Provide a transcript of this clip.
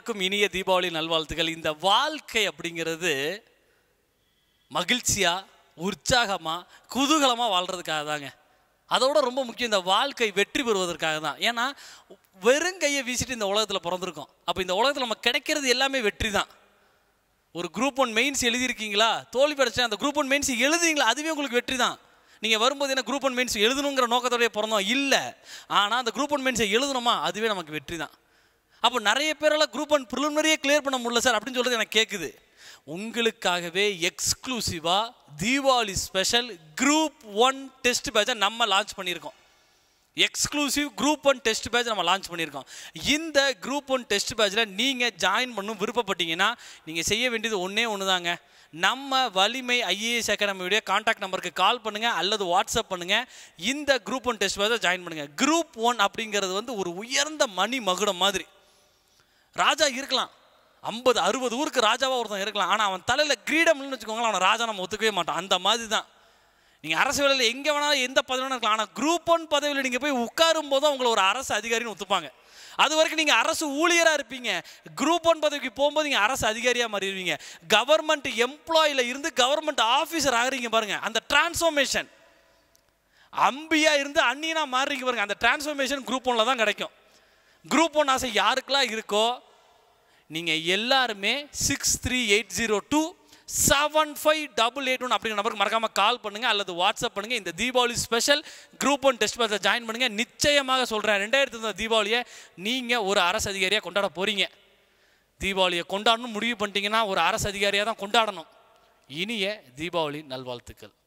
அனைவருக்கும் இனிய தீபாவளி நல்வாழ்த்துக்கள் இந்த வாழ்க்கை அப்படிங்கிறது மகிழ்ச்சியா உற்சாகமா குதூகலமா வாழ்றதுக்காக தாங்க அதோட ரொம்ப முக்கியம் இந்த வாழ்க்கை வெற்றி பெறுவதற்காக தான் ஏன்னா வெறும் கையை வீசிட்டு இந்த உலகத்தில் பிறந்திருக்கோம் அப்போ இந்த உலகத்தில் நம்ம கிடைக்கிறது எல்லாமே வெற்றி தான் ஒரு குரூப் ஒன் மெயின்ஸ் எழுதியிருக்கீங்களா தோல்வி அடைச்சா அந்த குரூப் ஒன் மெயின்ஸ் எழுதுறீங்களா அதுவே உங்களுக்கு வெற்றி தான் நீங்கள் வரும்போது என்ன குரூப் ஒன் மெயின்ஸ் எழுதணுங்கிற நோக்கத்தோடய பிறந்தோம் இல்லை ஆனால் அந்த குரூப் ஒன் மெயின்ஸை எழுதணுமா அதுவே நமக்கு வெற்றி தான் அப்போ நிறைய பேரெல்லாம் குரூப் ஒன் ப்ரிலிமினரியே கிளியர் பண்ண முடியல சார் அப்படின்னு சொல்கிறது எனக்கு கேட்குது உங்களுக்காகவே எக்ஸ்க்ளூசிவாக Deepavali special group one test பேட்சை நம்ம லான்ச் பண்ணியிருக்கோம் exclusive group one test batch நம்ம லான்ச் பண்ணியிருக்கோம் இந்த குரூப் ஒன் டெஸ்ட் பேட்சில் நீங்கள் ஜாயின் பண்ணணும் விருப்பப்பட்டீங்கன்னா நீங்கள் செய்ய வேண்டியது ஒன்றே ஒன்று தாங்க நம்ம வலிமை ஐஏஎஸ் அகாடமியுடைய காண்டாக்ட் நம்பருக்கு கால் பண்ணுங்கள் அல்லது வாட்ஸ்அப் பண்ணுங்கள் இந்த குரூப் ஒன் டெஸ்ட் பேட்சை ஜாயின் பண்ணுங்கள் குரூப் ஒன் அப்படிங்கிறது வந்து ஒரு உயர்ந்த மணி மகுடம் மாதிரி ராஜா இருக்கலாம் ஐம்பது அறுபது ஊருக்கு ராஜாவாக ஒருத்தன் இருக்கலாம் ஆனால் அவன் தலையில் கிரீடம்னு வச்சுக்கோங்களேன் அவனை ராஜா நம்ம ஒத்துக்கவே மாட்டான் அந்த மாதிரி தான் நீங்கள் அரசு வேலையில் எங்கே வேணாலும் எந்த பதவி வேணாலும் இருக்கலாம் ஆனால் குரூப் ஒன் பதவியில் நீங்கள் போய் உட்காரும் போது உங்களை ஒரு அரசு அதிகாரின்னு ஒத்துப்பாங்க அது வரைக்கும் நீங்கள் அரசு ஊழியராக இருப்பீங்க குரூப் ஒன் பதவிக்கு போகும்போது நீங்கள் அரசு அதிகாரியாக மாறிடுவீங்க கவர்மெண்ட் எம்ப்ளாயில் இருந்து கவர்மெண்ட் ஆஃபீஸர் ஆகுறீங்க பாருங்க அந்த டிரான்ஸ்ஃபர்மேஷன் அம்பியா இருந்து அந்நியனா மாறுறீங்க பாருங்க அந்த டிரான்ஸ்ஃபர்மேஷன் குரூப் ஒன்ல தான் கிடைக்கும் குரூப் ஒன் ஆசை யாருக்கெல்லாம் இருக்கோ நீங்கள் எல்லாருமே six three eight zero two seven five double eight one அப்படிங்கிற நம்பருக்கு மறக்காமல் கால் பண்ணுங்கள் அல்லது வாட்ஸ்அப் பண்ணுங்கள் இந்த Deepavali special group one test பேட்சை ஜாயின் பண்ணுங்கள் நிச்சயமாக சொல்கிறேன் ரெண்டாயிரத்தி இருந்த தீபாவளியை நீங்கள் ஒரு அரசு அதிகாரியாக கொண்டாட போகிறீங்க தீபாவளியை கொண்டாடணும் முடிவு பண்ணிட்டீங்கன்னா ஒரு அரசு அதிகாரியாக தான் கொண்டாடணும் இனிய தீபாவளி நல்வாழ்த்துக்கள்